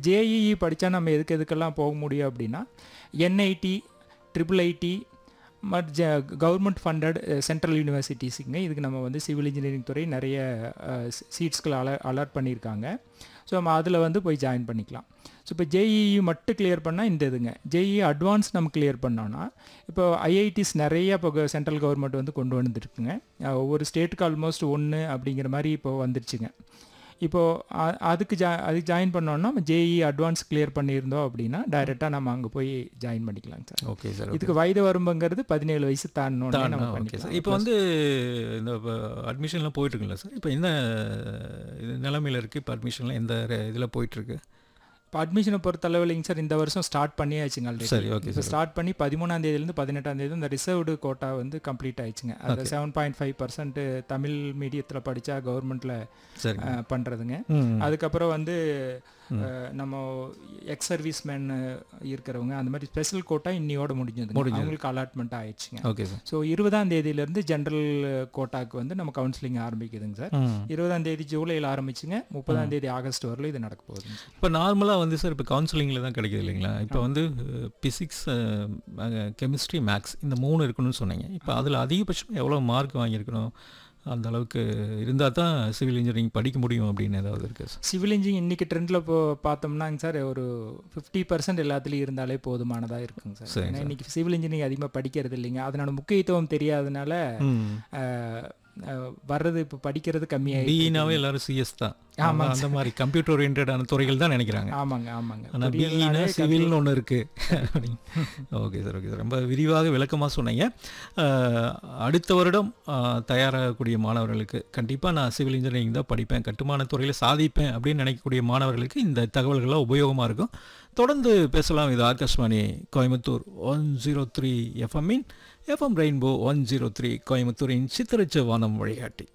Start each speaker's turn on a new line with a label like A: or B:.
A: JEE படித்தா நம்ம எதுக்கு எதுக்கெல்லாம் போக முடியும் அப்படின்னா என்ஐடி ட்ரிபிள் ஐடி மட் ஜ கவர்மெண்ட் ஃபண்டட் சென்ட்ரல் யூனிவர்சிட்டிஸுங்க இதுக்கு நம்ம வந்து சிவில் இன்ஜினியரிங் துறை நிறைய சீட்ஸ்கள் அல அலாட் பண்ணியிருக்காங்க ஸோ நம்ம அதில் வந்து போய் ஜாயின் பண்ணிக்கலாம் ஸோ இப்போ ஜேஇஇ மட்டும் கிளியர் பண்ணால் இந்த இதுங்க ஜேஇ அட்வான்ஸ் நம்ம கிளியர் பண்ணோன்னா இப்போ ஐஐடிஸ் நிறைய இப்போ சென்ட்ரல் கவர்மெண்ட் வந்து கொண்டு வந்துருக்குங்க அஹ் ஒவ்வொரு ஸ்டேட்டுக்கு ஆல்மோஸ்ட் ஒன்று அப்படிங்கிற மாதிரி இப்போ வந்துருச்சுங்க இப்போது அதுக்கு ஜா அதுக்கு ஜாயின் பண்ணோன்னா ஜேஇ அட்வான்ஸ் கிளியர் பண்ணியிருந்தோம் அப்படின்னா டைரெக்டாக நம்ம அங்கே போய் ஜாயின் பண்ணிக்கலாங்க சார்
B: ஓகே சார்
A: இதுக்கு வயது வரம்புங்கிறது பதினேழு வயசு தாண்டோன்னே நம்ம
B: ஓகே சார்
A: பண்ணிக்கலாம்
B: இப்போ வந்து இந்த அட்மிஷன்லாம் போயிட்டு இருக்குல்ல சார் இப்போ என்ன இது நிலமையில இருக்குது இப்போ அட்மிஷன்லாம் எந்த இதில் போயிட்டுருக்கு
A: இப்போ அட்மிஷனை பொறுத்தளவுலைங்க சார் இந்த வருஷம் ஸ்டார்ட் பண்ணியாச்சுங்க ஆல்ரெடி
B: சரி ஓகே
A: இப்போ ஸ்டார்ட் பண்ணி பதிமூணாம் தேதியிலேருந்து பதினெட்டாம் தேதி இந்த ரிசர்வ்டு கோட்டா வந்து கம்ப்ளீட் ஆயிடுச்சுங்க அது seven point five percent Tamil மீடியத்தில் படித்தா கவர்மெண்ட்டில்
B: சரி
A: பண்ணுறதுங்க
B: ம்
A: அதுக்கப்புறம் வந்து அஹ், நம்ம எக்ஸ் சர்வீஸ் மேன் இருக்கிறவங்க அந்த மாதிரி ஸ்பெஷல் கோட்டா இன்னியோட முடிஞ்சதுங்க அவங்களுக்கு அலாட்மெண்ட் ஆயிடுச்சுங்க
B: ஓகே சார்
A: ஸோ இருபதாம் தேதியிலேருந்து ஜென்ரல் கோட்டாக்கு வந்து நம்ம கவுன்சிலிங் ஆரம்பிக்குதுங்க சார்
B: ம்
A: இருபதாம் தேதி ஜூலையில் ஆரம்பிச்சுங்க முப்பதாம் தேதி ஆகஸ்ட் வரலும் இது நடக்க போகுதுங்க
B: இப்போ நார்மலாக வந்து சார் இப்போ கவுன்சிலிங்கில் தான் கிடைக்குது இல்லைங்களா இப்போ வந்து பிசிக்ஸ் கெமிஸ்ட்ரி மேக்ஸ் இந்த மூணு இருக்கணும்னு சொன்னீங்க இப்போ அதில் அதிகபட்சம் எவ்வளோ மார்க் வாங்கியிருக்கணும் அந்த அளவுக்கு இருந்தால் தான் சிவில் இன்ஜினியரிங் படிக்க முடியும் அப்படின்னு ஏதாவது இருக்குது சார்
A: சிவில் இன்ஜினியரிங் இன்னைக்கு ட்ரெண்டில் இப்போ பார்த்தோம்னாங்க சார் ஒரு ஃபிஃப்டி பர்சன்ட் எல்லாத்துலேயும் இருந்தாலே போதுமானதாக இருக்குங்க சார்
B: சரிங்க
A: ஏன்னா இன்னைக்கு சிவில் இன்ஜினியரிங் அதிகமாக படிக்கிறது இல்லைங்க அதனோட முக்கியத்துவம் தெரியாதனால
B: ம்
A: அஹ், அஹ், வர்றது இப்போ படிக்கிறது கம்மியாகி
B: பிஇனாவே எல்லாரும் சிஎஸ் தான் ஆமாம் அந்த மாதிரி கம்ப்யூட்டர் ஓரியன்டான துறைகள் தான் நினைக்கிறாங்க
A: ஆமாங்க ஆமாங்க
B: ஆனால் பிஇனா சிவில்னு ஒன்று இருக்குது ஓகே சார் ஓகே சார் ரொம்ப விரிவாக விளக்கமாக சொன்னீங்க அஹ், அடுத்த வருடம் அஹ், தயாராகக்கூடிய மாணவர்களுக்கு கண்டிப்பாக நான் சிவில் இன்ஜினியரிங் தான் படிப்பேன் கட்டுமான துறையில் சாதிப்பேன் அப்படின்னு நினைக்கக்கூடிய மாணவர்களுக்கு இந்த தகவல்கள்லாம் உபயோகமாக இருக்கும் தொடர்ந்து பேசலாம் இது Akashvani Coimbatore one zero three எஃப்எம்மின் FM rainbow one zero three கோயம்புத்தூரின் சித்திரச்ச வானம் வழிகாட்டி